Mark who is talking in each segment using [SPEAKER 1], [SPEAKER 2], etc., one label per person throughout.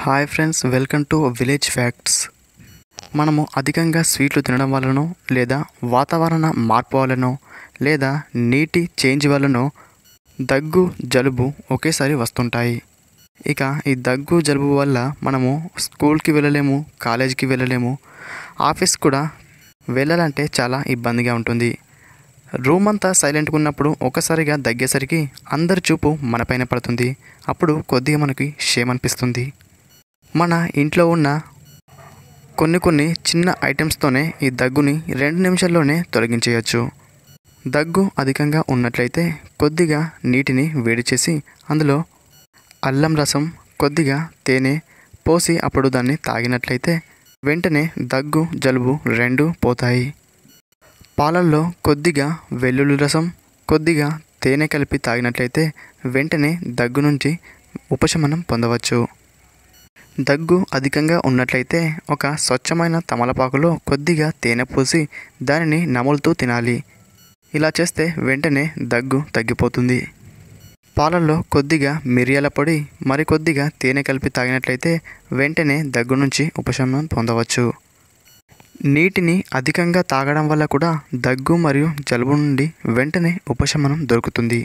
[SPEAKER 1] hi friends welcome to village facts మనము అధికంగా స్వీట్లు తినడం వలనో లేదా వాతావరణ మార్పు వలనో లేదా నీటి చేంజ్ వలనో దగ్గు జలుబు ఒకేసారి వస్తుంటాయి ఇక ఈ దగ్గు జలుబు వల్ల మనము స్కూల్కి వెళ్ళలేము కాలేజీకి వెళ్ళలేము ఆఫీస్ కూడా వెళ్ళాలంటే చాలా ఇబ్బందిగా ఉంటుంది రూమ్ అంతా సైలెంట్గా ఉన్నప్పుడు ఒకసారిగా దగ్గేసరికి అందరి చూపు మనపైన పడుతుంది అప్పుడు కొద్దిగా మనకి షేమ్ అనిపిస్తుంది మన ఇంట్లో ఉన్న కొన్ని కొన్ని చిన్న ఐటమ్స్తోనే ఈ దగ్గుని రెండు నిమిషాల్లోనే తొలగించేయచ్చు దగ్గు అధికంగా ఉన్నట్లయితే కొద్దిగా నీటిని వేడి చేసి అందులో అల్లం రసం కొద్దిగా తేనె పోసి అప్పుడు దాన్ని తాగినట్లయితే వెంటనే దగ్గు జలుబు రెండు పోతాయి పాలల్లో కొద్దిగా వెల్లుల్లి రసం కొద్దిగా తేనె కలిపి తాగినట్లయితే వెంటనే దగ్గు నుంచి ఉపశమనం పొందవచ్చు దగ్గు అధికంగా ఉన్నట్లయితే ఒక స్వచ్ఛమైన తమలపాకులో కొద్దిగా తేనె పోసి దానిని నములుతూ తినాలి ఇలా చేస్తే వెంటనే దగ్గు తగ్గిపోతుంది పాలల్లో కొద్దిగా మిరియాల పొడి మరికొద్దిగా తేనె కలిపి తాగినట్లయితే వెంటనే దగ్గు నుంచి ఉపశమనం పొందవచ్చు నీటిని అధికంగా తాగడం వల్ల కూడా దగ్గు మరియు జలుబు నుండి వెంటనే ఉపశమనం దొరుకుతుంది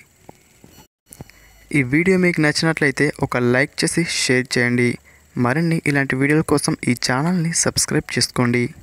[SPEAKER 1] ఈ వీడియో మీకు నచ్చినట్లయితే ఒక లైక్ చేసి షేర్ చేయండి మరిన్ని ఇలాంటి వీడియోల కోసం ఈ ఛానల్ని సబ్స్క్రైబ్ చేసుకోండి